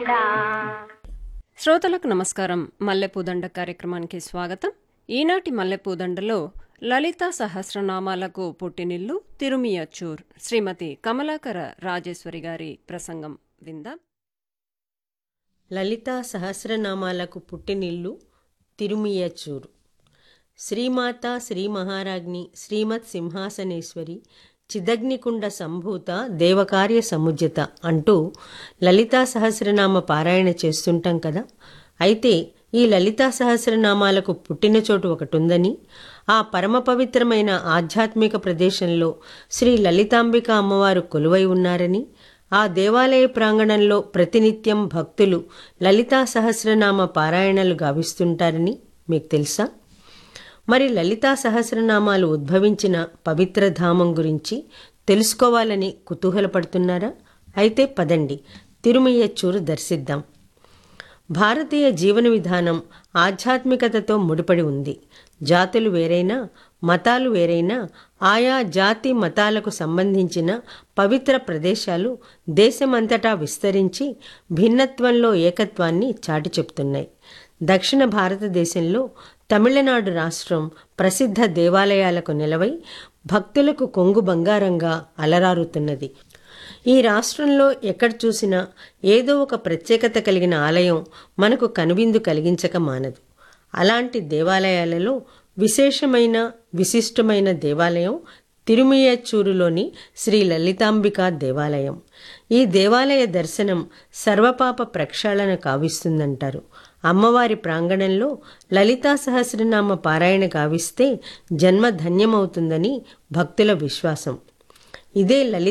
నారాయణ శ్రోతలకు నమస్కారం మల్లెపూదండ కార్యక్రమానికి స్వాగతం ఈనాటి మల్లెపూదండలో లలిత సహస్రనామాలకు పుట్టినిల్లు తిరుమియచ్చూర్ శ్రీమతి కమలాకర రాజేశ్వరి గారి ప్రసంగం విందాం లలితా సహస్రనామాలకు పుట్టినిల్లు తిరుమియచ్చూరు శ్రీమాత శ్రీ మహారాజ్ఞి శ్రీమత్ సింహాసనేశ్వరి చిదగ్నికుండ సంభూత దేవకార్య సముజ్యత అంటూ లలితా సహస్రనామ పారాయణ చేస్తుంటాం కదా అయితే ఈ లలితా సహస్రనామాలకు పుట్టిన చోటు ఒకటి ఉందని ఆ పరమ పవిత్రమైన ఆధ్యాత్మిక ప్రదేశంలో శ్రీ లలితాంబిక అమ్మవారు కొలువై ఉన్నారని ఆ దేవాలయ ప్రాంగణంలో ప్రతినిత్యం భక్తులు లలితా సహస్రనామ పారాయణలు గావిస్తుంటారని మీకు తెలుసా మరి లలితా సహస్రనామాలు ఉద్భవించిన పవిత్ర ధామం గురించి తెలుసుకోవాలని కుతూహలపడుతున్నారా అయితే పదండి తిరుమయ్యచ్చూరు దర్శిద్దాం భారతీయ జీవన విధానం ఆధ్యాత్మికతతో ముడిపడి ఉంది జాతులు వేరైనా మతాలు వేరైనా ఆయా జాతి మతాలకు సంబంధించిన పవిత్ర ప్రదేశాలు దేశమంతటా విస్తరించి భిన్నత్వంలో ఏకత్వాన్ని చాటి చెప్తున్నాయి దక్షిణ భారతదేశంలో తమిళనాడు రాష్ట్రం ప్రసిద్ధ దేవాలయాలకు నిలవై భక్తులకు కొంగు బంగారంగా అలరారుతున్నది ఈ రాష్ట్రంలో ఎక్కడ చూసినా ఏదో ఒక ప్రత్యేకత కలిగిన ఆలయం మనకు కనువిందు కలిగించక మానదు అలాంటి దేవాలయాలలో విశేషమైన విశిష్టమైన దేవాలయం తిరుమియచ్చూరులోని శ్రీ లలితాంబిక దేవాలయం ఈ దేవాలయ దర్శనం సర్వపాప ప్రక్షాళన కావిస్తుందంటారు అమ్మవారి ప్రాంగణంలో లలితా సహస్రనామ పారాయణ కావిస్తే జన్మ ధన్యమవుతుందని భక్తుల విశ్వాసం ఇదే లలిత